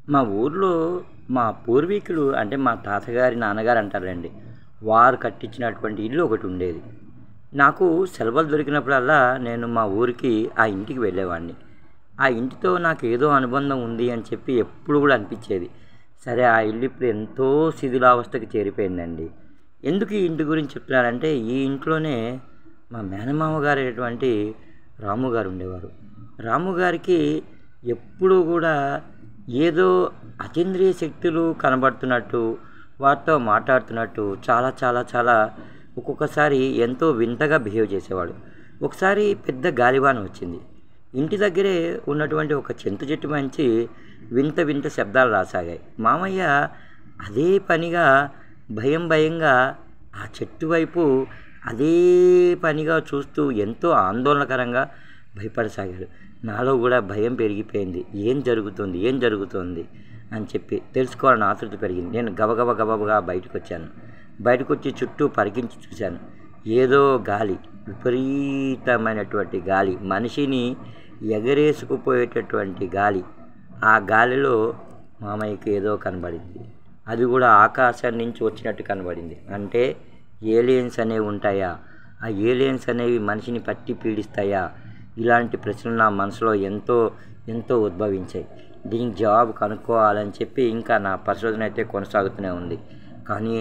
మా ఊర్లో మా పూర్వీకులు అంటే మా తాతగారి నాన్నగారు అంటారండి వారు కట్టించినటువంటి ఇల్లు ఒకటి ఉండేది నాకు సెలవులు దొరికినప్పుడల్లా నేను మా ఊరికి ఆ ఇంటికి వెళ్ళేవాడిని ఆ ఇంటితో నాకు ఏదో అనుబంధం ఉంది అని చెప్పి ఎప్పుడు కూడా అనిపించేది సరే ఆ ఇల్లు ఇప్పుడు ఎంతో శిథిలావస్థకి చేరిపోయిందండి ఎందుకు ఈ ఇంటి గురించి చెప్తున్నానంటే ఈ ఇంట్లోనే మా మేనమామ గారు అయినటువంటి రాము గారు ఉండేవారు రాము గారికి ఎప్పుడూ కూడా ఏదో అతీంద్రియ శక్తులు కనబడుతున్నట్టు వారితో మాట్లాడుతున్నట్టు చాలా చాలా చాలా ఒక్కొక్కసారి ఎంతో వింతగా బిహేవ్ చేసేవాడు ఒకసారి పెద్ద గాలివాన వచ్చింది ఇంటి దగ్గరే ఉన్నటువంటి ఒక చింత చెట్టు మంచి వింత వింత శబ్దాలు రాసాగాయి మామయ్య అదే పనిగా భయం భయంగా ఆ చెట్టు వైపు అదే పనిగా చూస్తూ ఎంతో ఆందోళనకరంగా భయపడసాగాడు నాలో కూడా భయం పెరిగిపోయింది ఏం జరుగుతుంది ఏం జరుగుతుంది అని చెప్పి తెలుసుకోవాలని ఆతృత పెరిగింది నేను గబగబ గబగబా బయటకు వచ్చాను బయటకు వచ్చి చుట్టూ పరికించి చూశాను ఏదో గాలి విపరీతమైనటువంటి గాలి మనిషిని ఎగరేసుకుపోయేటటువంటి గాలి ఆ గాలిలో మామయ్యకి ఏదో కనబడింది అది కూడా ఆకాశం నుంచి వచ్చినట్టు కనబడింది అంటే ఏలియన్స్ అనేవి ఉంటాయా ఆ ఏలియన్స్ అనేవి మనిషిని పట్టి పీడిస్తాయా ఇలాంటి ప్రశ్నలు నా మనసులో ఎంతో ఎంతో ఉద్భవించాయి దీనికి జవాబు కనుక్కోవాలని చెప్పి ఇంకా నా పరిశోధన అయితే కొనసాగుతూనే ఉంది కానీ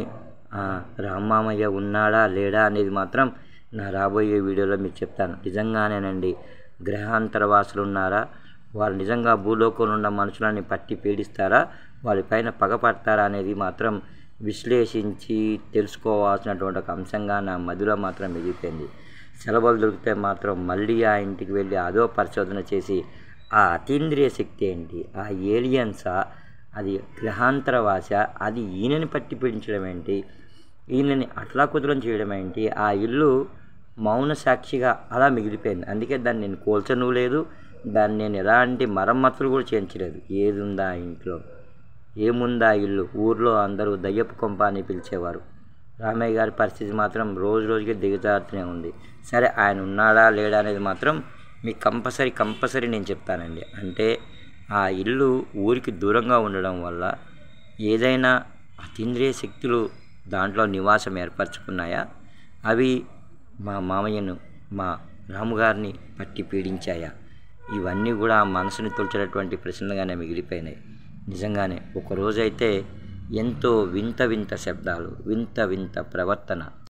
రామామయ్య ఉన్నాడా లేడా అనేది మాత్రం నా రాబోయే వీడియోలో మీకు చెప్తాను నిజంగానేనండి గ్రహాంతర వాసులు ఉన్నారా వారు నిజంగా భూలోకంలో ఉన్న మనుషులని పట్టి పీడిస్తారా వాళ్ళపైన పగపడతారా అనేది మాత్రం విశ్లేషించి తెలుసుకోవాల్సినటువంటి ఒక అంశంగా నా మదిలో మాత్రం మిగిలిపోయింది సెలవులు దొరికితే మాత్రం మళ్ళీ ఆ ఇంటికి వెళ్ళి అదో పరిశోధన చేసి ఆ అతీంద్రియ శక్తి ఏంటి ఆ ఏలియన్సా అది గ్రహాంతర వాస అది ఈయనని పట్టి పీడించడం ఏంటి ఈయనని అట్లా కుదరం చేయడం ఏంటి ఆ ఇల్లు మౌన సాక్షిగా అలా మిగిలిపోయింది అందుకే దాన్ని నేను కోల్చను లేదు దాన్ని నేను ఎలాంటి మరమ్మతులు కూడా చేయించలేదు ఏది ఉందా ఆ ఇంట్లో ఏముందా ఇల్లు ఊర్లో అందరూ దయ్యపు కొంప అని పిలిచేవారు రామయ్య గారి పరిస్థితి మాత్రం రోజు రోజుకి దిగజారుతూనే ఉంది సరే ఆయన ఉన్నాడా లేడా అనేది మాత్రం మీకు కంపల్సరీ కంపల్సరీ నేను చెప్తానండి అంటే ఆ ఇల్లు ఊరికి దూరంగా ఉండడం వల్ల ఏదైనా అతీంద్రియ శక్తులు దాంట్లో నివాసం ఏర్పరచుకున్నాయా అవి మా మామయ్యను మా రాముగారిని పట్టి పీడించాయా ఇవన్నీ కూడా మనసుని తొలిచేటటువంటి ప్రశ్నలుగానే మిగిలిపోయినాయి నిజంగానే ఒకరోజైతే ఎంతో వింత వింత శబ్దాలు వింత వింత ప్రవర్తన